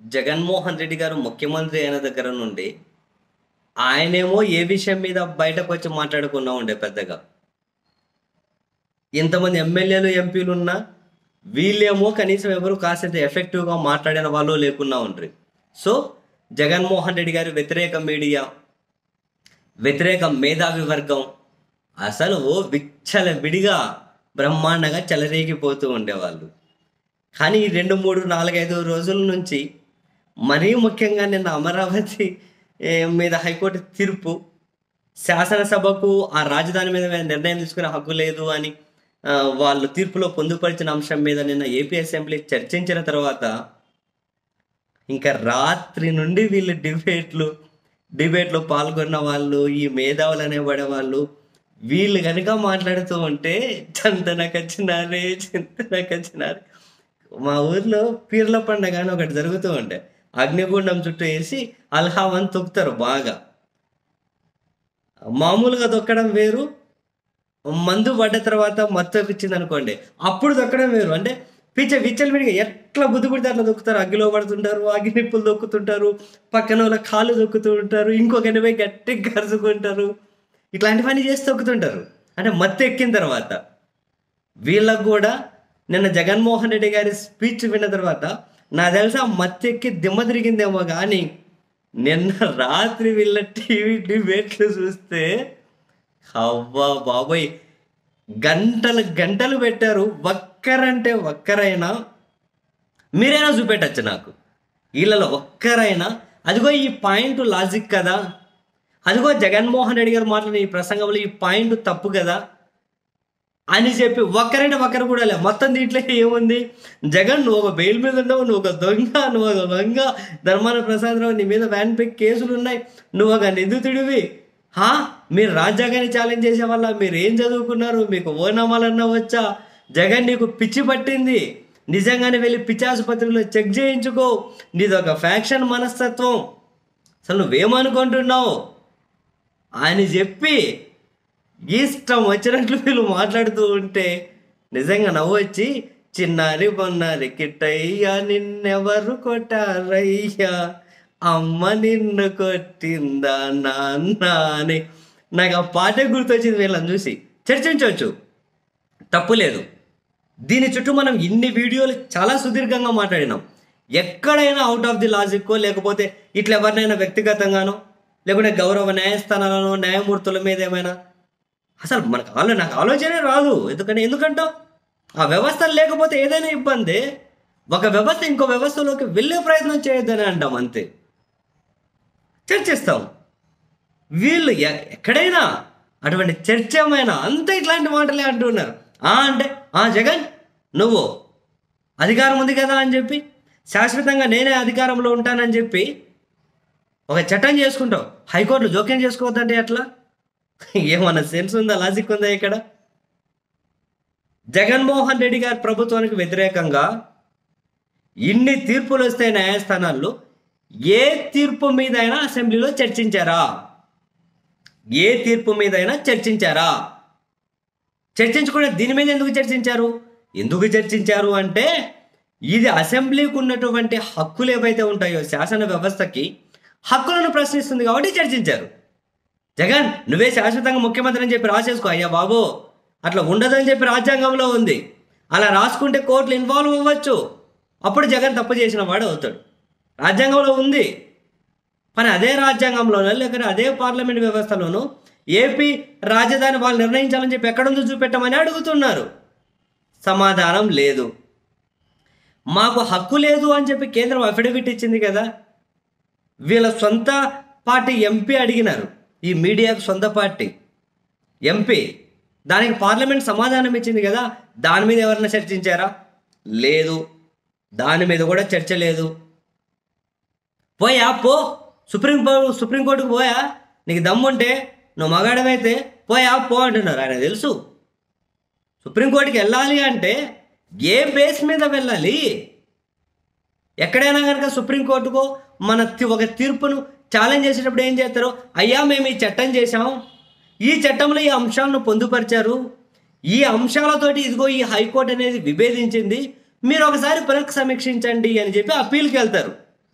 జగన్మోహన్ రెడ్డి గారు ముఖ్యమంత్రి అయిన దగ్గర నుండి ఆయనేమో ఏ విషయం మీద బయటకు వచ్చి మాట్లాడుకున్నా ఉండే పెద్దగా ఇంతమంది ఎమ్మెల్యేలు ఎంపీలు ఉన్నా వీళ్ళేమో కనీసం ఎవరు కాసేంత ఎఫెక్టివ్గా మాట్లాడిన వాళ్ళు లేకున్నా ఉండ్రి సో జగన్మోహన్ రెడ్డి గారి వ్యతిరేక మీడియా వ్యతిరేక మేధావి వర్గం అసలు ఓ విచ్చల విడిగా బ్రహ్మాండంగా చెలరేగిపోతూ ఉండేవాళ్ళు కానీ ఈ రెండు మూడు నాలుగైదు రోజుల నుంచి మరీ ముఖ్యంగా నిన్న అమరావతి ఏ, మీద హైకోర్టు తీర్పు శాసనసభకు ఆ రాజధాని మీద నిర్ణయం తీసుకునే హక్కు లేదు అని ఆ, వాళ్ళు తీర్పులో పొందుపరిచిన అంశం మీద నిన్న ఏపీ అసెంబ్లీ చర్చించిన తర్వాత ఇంకా రాత్రి నుండి వీళ్ళు డిబేట్లు డిబేట్లో పాల్గొన్న వాళ్ళు ఈ మేధావులు అనేబడే వాళ్ళు వీళ్ళు కనుక మాట్లాడుతూ ఉంటే చంతనకు వచ్చినారే చింతనకు వచ్చినారు మా ఊర్లో పీర్ల పండగ అని ఒకటి జరుగుతూ ఉండే అగ్నిగుండం చుట్టూ వేసి అల్హావని తొక్కుతారు బాగా మామూలుగా తొక్కడం వేరు మందు పడ్డ తర్వాత మత్తు ఇచ్చింది అనుకోండి అప్పుడు దొక్కడం వేరు అంటే పిచ్చ విచ్చలు విడిగా ఎట్లా బుద్ధి పుడితే అట్లా దొక్కుతారు అగ్గిలో పడుతుంటారు అగ్గి నిప్పులు దొక్కుతుంటారు పక్కన వాళ్ళ కాళ్ళు దొక్కుతూ ఉంటారు ఇంకొకరిని పోయి గట్టిగా కరుచుకుంటారు ఇట్లాంటివన్నీ చేసి తొక్కుతుంటారు అంటే మత్తు ఎక్కిన తర్వాత వీళ్ళకు కూడా నిన్న జగన్మోహన్ రెడ్డి గారి స్పీచ్ విన్న తర్వాత నా తెలుసా మత్తు ఎక్కి దిమ్మ తిరిగిందేమో కానీ నిన్న రాత్రి వీళ్ళ టీవీ డిబేట్లు చూస్తే అవ్వా బాబోయ్ గంటలు గంటలు పెట్టారు ఒక్కరంటే ఒక్కరైనా మీరైనా చూపెట్టచ్చు నాకు వీళ్ళలో ఒక్కరైనా అదిగో ఈ పాయింట్ లాజిక్ కదా అదిగో జగన్మోహన్ రెడ్డి గారు మాట్లాడిన ఈ ప్రసంగంలో ఈ పాయింట్ తప్పు కదా అని చెప్పి ఒక్కరంటే ఒక్కరు కూడా లే మొత్తం దీంట్లో ఏముంది జగన్ నువ్వు ఒక బెయిల్ మీద ఉన్నావు నువ్వు ఒక దొంగ నువ్వు ఒక దొంగ ధర్మాన ప్రసాదరావు నీ మీద వ్యాన్ పై కేసులు ఉన్నాయి నువ్వు ఒక నిందితుడివి హా మీరు రాజ్యాంగాన్ని ఛాలెంజ్ చేసే వల్ల మీరు ఏం చదువుకున్నారు మీకు ఓనామాలన్నా వచ్చా జగన్ నీకు పిచ్చి పట్టింది నిజంగానే వెళ్ళి పిచ్చి ఆసుపత్రిలో చెక్ చేయించుకో నీది ఒక ఫ్యాక్షన్ మనస్తత్వం అసలు నువ్వేమనుకుంటున్నావు అని చెప్పి ఇష్టం వచ్చినట్లు వీళ్ళు మాట్లాడుతూ ఉంటే నిజంగా నవ్వు వచ్చి చిన్నారి బొన్నారి కిట్టయ్యా నిన్నెవరు కొట్టారయ్యా అమ్మ నిన్ను కొట్టిందా నాన్న అని నాకు ఆ పాటే గుర్తొచ్చింది వీళ్ళని చూసి చర్చించవచ్చు తప్పు లేదు దీని చుట్టూ మనం ఇన్ని వీడియోలు చాలా సుదీర్ఘంగా మాట్లాడినాం ఎక్కడైనా అవుట్ ఆఫ్ ది లాజిక్కో లేకపోతే ఇట్లా ఎవరినైనా వ్యక్తిగతంగానో లేకుంటే గౌరవ న్యాయస్థానాలను న్యాయమూర్తుల మీద ఏమైనా అసలు మనకు ఆలో నాకు ఆలోచనే రాదు ఎందుకంటే ఎందుకంటావు ఆ వ్యవస్థ లేకపోతే ఏదైనా ఇబ్బంది ఒక వ్యవస్థ ఇంకో వ్యవస్థలోకి వెళ్ళే ప్రయత్నం చేయొద్దని అంటాం అంతే చర్చిస్తాం వీళ్ళు ఎ- ఎక్కడైనా అటువంటి చర్చ ఏమైనా అంత ఇట్లాంటి మాటలే అంటున్నారు ఆ అంటే ఆ జగన్ నువ్వు అధికారం ఉంది కదా అని చెప్పి శాశ్వతంగా నేనే అధికారంలో ఉంటానని చెప్పి ఒక చట్టం చేసుకుంటావు హైకోర్టులో జోక్యం చేసుకోవద్దంటే ఎట్లా ఏమన్నా సెన్స్ ఉందా లాజిక్ ఉందా ఇక్కడ జగన్మోహన్ రెడ్డి గారి ప్రభుత్వానికి వ్యతిరేకంగా ఇన్ని తీర్పులు వస్తాయి న్యాయస్థానాల్లో ఏ తీర్పు మీదైనా అసెంబ్లీలో చర్చించారా ఏ తీర్పు మీదైనా చర్చించారా చర్చించకుండా దీని మీద ఎందుకు చర్చించారు ఎందుకు చర్చించారు అంటే ఇది అసెంబ్లీకి ఉన్నటువంటి హక్కులు ఏవైతే ఉంటాయో శాసన వ్యవస్థకి హక్కులను ప్రశ్నిస్తుంది కాబట్టి చర్చించారు జగన్ నువ్వే శాశ్వతంగా ముఖ్యమంత్రి అని చెప్పి రాసేసుకో అయ్యా బాబు అట్లా ఉండదని చెప్పి రాజ్యాంగంలో ఉంది అలా రాసుకుంటే కోర్టులు ఇన్వాల్వ్ అవ్వచ్చు అప్పుడు జగన్ తప్పు చేసిన వాడు అవుతాడు రాజ్యాంగంలో ఉంది కానీ అదే రాజ్యాంగంలోనో లేకపోతే అదే పార్లమెంట్ వ్యవస్థలోనూ ఏపీ రాజధాని వాళ్ళు నిర్ణయించాలని చెప్పి ఎక్కడుందో చూపెట్టమని అడుగుతున్నారు సమాధానం లేదు మాకు హక్కు లేదు అని చెప్పి కేంద్రం అఫిడవిట్ ఇచ్చింది కదా వీళ్ళ సొంత పార్టీ ఎంపీ అడిగినారు ఈ మీడియాకు సొంత పార్టీ ఎంపీ దానికి పార్లమెంట్ సమాధానం ఇచ్చింది కదా దాని మీద ఎవరైనా చర్చించారా లేదు దాని మీద కూడా చర్చ లేదు పోయా పో సుప్రీం సుప్రీంకోర్టుకు పోయా నీకు దమ్ముంటే నువ్వు మగాడమైతే పోయా పో అంటున్నారు ఆయన తెలుసు సుప్రీంకోర్టుకి వెళ్ళాలి అంటే ఏ బేస్ మీద వెళ్ళాలి ఎక్కడైనా కనుక సుప్రీంకోర్టుకో మన తి- ఒక తీర్పును ఛాలెంజ్ చేసేటప్పుడు ఏం చేస్తారు అయ్యా మేము ఈ చట్టం చేశాం ఈ చట్టంలో ఈ అంశాలను పొందుపరిచారు ఈ అంశాలతోటి ఇదిగో ఈ హైకోర్టు అనేది విభేదించింది మీరు ఒకసారి పునః సమీక్షించండి అని చెప్పి అప్పీల్కి వెళ్తారు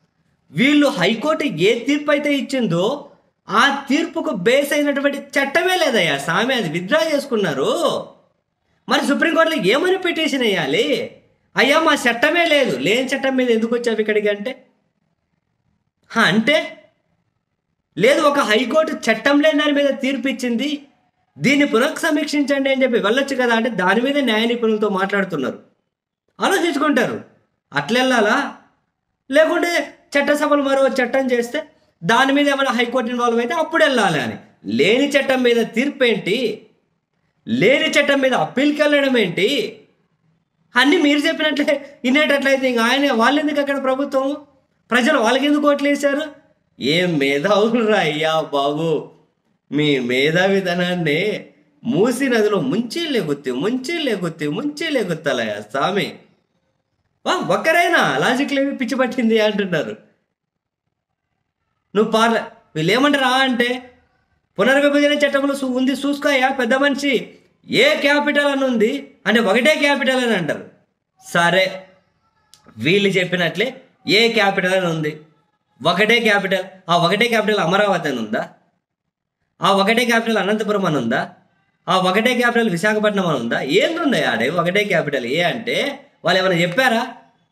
వీళ్ళు హైకోర్టు ఏ తీర్పు అయితే ఇచ్చిందో ఆ తీర్పుకు బేస్ అయినటువంటి చట్టమే లేదయ్యా సామె అది విత్డ్రా చేసుకున్నారు మరి సుప్రీంకోర్టులో ఏమని పిటిషన్ వేయాలి అయ్యా మా చట్టమే లేదు లేని చట్టం మీద ఎందుకు వచ్చావు ఇక్కడికి అంటే హా, అంటే లేదు ఒక హైకోర్టు చట్టం లేని దాని మీద తీర్పు ఇచ్చింది దీన్ని పునఃసమీక్షించండి అని చెప్పి వెళ్ళొచ్చు కదా అంటే దాని మీద న్యాయ నిపుణులతో మాట్లాడుతున్నారు ఆలోచించుకుంటారు అట్లెళ్ళాలా లేకుంటే చట్టసభలు మరో చట్టం చేస్తే దాని మీద ఏమైనా హైకోర్టు ఇన్వాల్వ్ అయితే అప్పుడు వెళ్ళాలి అని లేని చట్టం మీద తీర్పు ఏంటి లేని చట్టం మీద అప్పీల్కి వెళ్ళడం ఏంటి అన్నీ మీరు చెప్పినట్లే వినేటట్లయితే ఇంకా ఆయన వాళ్ళు ఎందుకు అక్కడ ప్రభుత్వం ప్రజలు వాళ్ళకి ఎందుకు ఓట్లు వేశారు ఏం మేధావులు అయ్యా బాబు మీ మేధావిధనాన్ని మూసి నదిలో ముంచి లేగుత్తి ముంచి లేగుత్తి ముంచి లేగుత్తలయ్యా స్వామి వా ఒక్కరైనా లాజిక్ లేవి పిచ్చి పట్టింది అంటున్నారు నువ్వు పార్ల వీళ్ళు ఏమంటారా అంటే పునర్విభజన చట్టంలో సు- ఉంది చూసుకోయా పెద్ద మనిషి ఏ క్యాపిటల్ అని ఉంది అంటే ఒకటే క్యాపిటల్ అని అంటారు సరే వీళ్ళు చెప్పినట్లే ఏ క్యాపిటల్ అని ఉంది ఒకటే క్యాపిటల్ ఆ ఒకటే క్యాపిటల్ అమరావతి అని ఉందా ఆ ఒకటే క్యాపిటల్ అనంతపురం అని ఉందా ఆ ఒకటే క్యాపిటల్ విశాఖపట్నం అని ఉందా ఏందుందా ఆడే ఒకటే క్యాపిటల్ ఏ అంటే వాళ్ళు ఏమైనా చెప్పారా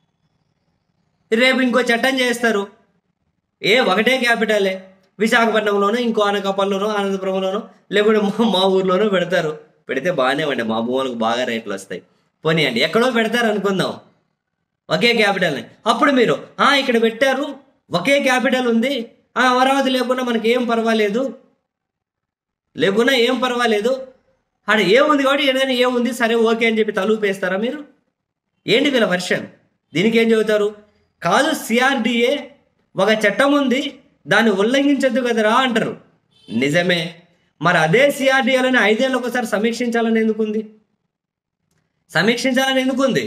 రేపు ఇంకో చట్టం చేస్తారు ఏ ఒకటే క్యాపిటలే విశాఖపట్నంలోనో ఇంకో అనకాపల్లిలోనో అనంతపురంలోనో లేకుంటే మా మా ఊర్లోనో పెడతారు పెడితే బాగానే ఉండే మా భూములకు బాగా రేట్లు వస్తాయి పోనీ అండి ఎక్కడో పెడతారు అనుకుందాం ఒకే క్యాపిటల్ని అప్పుడు మీరు "ఆ, ఇక్కడ పెట్టారు ఒకే క్యాపిటల్ ఉంది ఆ, అమరావతి లేకుండా మనకి ఏం పర్వాలేదు లేకున్నా ఏం పర్వాలేదు ఆడ ఏముంది కాబట్టి ఏదైనా ఏముంది సరే ఓకే అని చెప్పి తలుపేస్తారా మీరు ఏంటి వీళ్ళ వర్షన్ దీనికి ఏం చెబుతారు కాదు సిఆర్డిఏ ఒక చట్టం ఉంది దాన్ని ఉల్లంఘించద్దు కదరా అంటారు నిజమే మరి అదే సిఆర్డిఏలోని ఐదేళ్ళకి ఒకసారి సమీక్షించాలని ఎందుకుంది సమీక్షించాలని ఎందుకుంది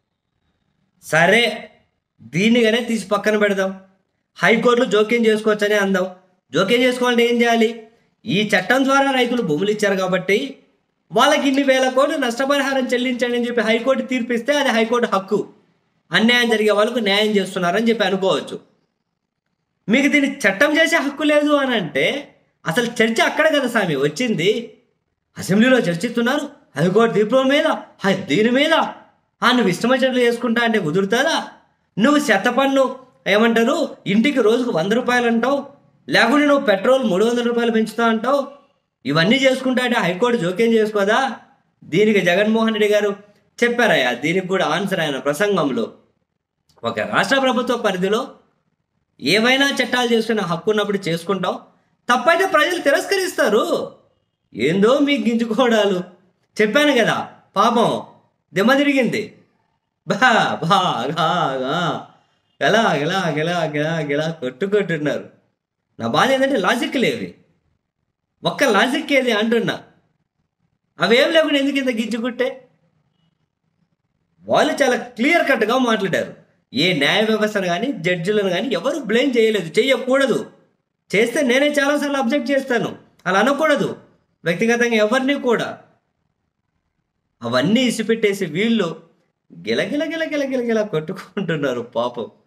సరే దీన్నిగానే తీసి పక్కన పెడదాం హైకోర్టులు జోక్యం చేసుకోవచ్చని అందాం జోక్యం చేసుకోవాలంటే ఏం చేయాలి ఈ చట్టం ద్వారా రైతులు భూములు ఇచ్చారు కాబట్టి వాళ్ళకి ఇన్ని వేల కోట్లు నష్టపరిహారం చెల్లించండి అని చెప్పి హైకోర్టు తీర్పిస్తే అది హైకోర్టు హక్కు అన్యాయం జరిగే వాళ్ళకు న్యాయం చేస్తున్నారని చెప్పి అనుకోవచ్చు మీకు దీన్ని చట్టం చేసే హక్కు లేదు అని అంటే అసలు చర్చ అక్కడ కదా స్వామి వచ్చింది అసెంబ్లీలో చర్చిస్తున్నారు హైకోర్టు తీర్పుల మీద హై దీని మీద ఆ నువ్వు ఇష్టం వచ్చినట్లు చేసుకుంటా అంటే కుదురుతుందా నువ్వు శత పన్ను ఏమంటారు ఇంటికి రోజుకు వంద రూపాయలు అంటావు లేకుంటే నువ్వు పెట్రోల్ మూడు వందల రూపాయలు పెంచుతా అంటావు ఇవన్నీ చేసుకుంటా అంటే హైకోర్టు జోక్యం చేసుకోదా దీనికి జగన్మోహన్ రెడ్డి గారు చెప్పారయ్యా దీనికి కూడా ఆన్సర్ ఆయన ప్రసంగంలో ఒక రాష్ట్ర ప్రభుత్వ పరిధిలో ఏవైనా చట్టాలు చేసుకునే హక్కు ఉన్నప్పుడు చేసుకుంటాం తప్పైతే ప్రజలు తిరస్కరిస్తారు ఏందో మీ గింజుకోవడాలు చెప్పాను కదా పాపం దిమ్మ తిరిగింది బా బా గా గా గలా గలా గలా గలా గలా కొట్టుకుంటున్నారు నా బాధ ఏంటంటే లాజిక్ లేవి ఒక్క లాజిక్ ఏది అంటున్నా అవేం లేకుండా ఎందుకు ఇంత గింజుకుంటే వాళ్ళు చాలా క్లియర్ కట్గా మాట్లాడారు ఏ న్యాయ వ్యవస్థను కానీ జడ్జిలను కానీ ఎవరు బ్లేమ్ చేయలేదు చేయకూడదు చేస్తే నేనే చాలాసార్లు అబ్జెక్ట్ చేస్తాను అలా అనకూడదు వ్యక్తిగతంగా ఎవరిని కూడా అవన్నీ ఇసిపెట్టేసి వీళ్ళు గిలగిల గిల గిల గిల గిల కొట్టుకుంటున్నారు పాపం